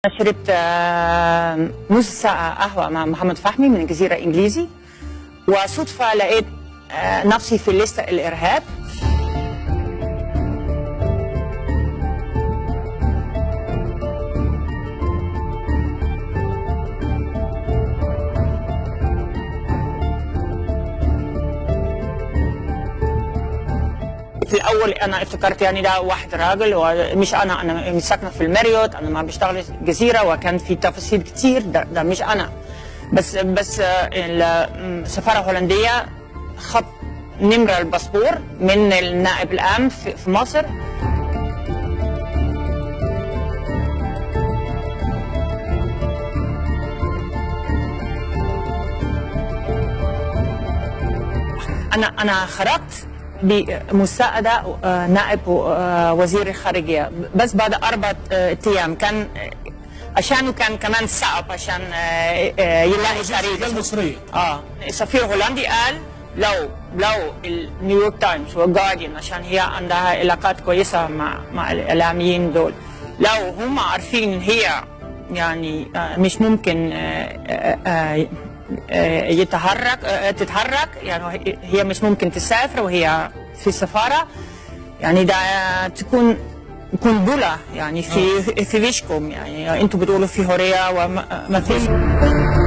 شربت آه، نص ساعة قهوة مع محمد فحمي من الجزيرة إنجليزي وصدفة لقيت آه، نفسي في لستة الإرهاب في الاول انا افتكرت يعني ده واحد راجل ومش انا انا مش ساكنه في الماريوت انا ما بشتغل جزيره وكان في تفاصيل كتير ده, ده مش انا بس بس آه، السفاره الهولنديه خط نمره الباسبور من النائب العام في في مصر انا انا خرجت بمساعده آه، نائب آه، وزير الخارجيه بس بعد اربع آه، ايام كان عشانه كان كمان صعب عشان آه، آه، يلاقي الجزيرة طريقه المصرية اه السفير هولندي قال لو لو النيويورك تايمز والجارديان عشان هي عندها علاقات كويسه مع مع الاعلاميين دول لو هم عارفين هي يعني آه، مش ممكن آه، آه، آه، آه، يتحرك آه، تتحرك يعني هي مش ممكن تسافر وهي في السفاره يعني ده تكون قنبله يعني في في وشكم يعني انتوا بتقولوا في حريه وما ما فيش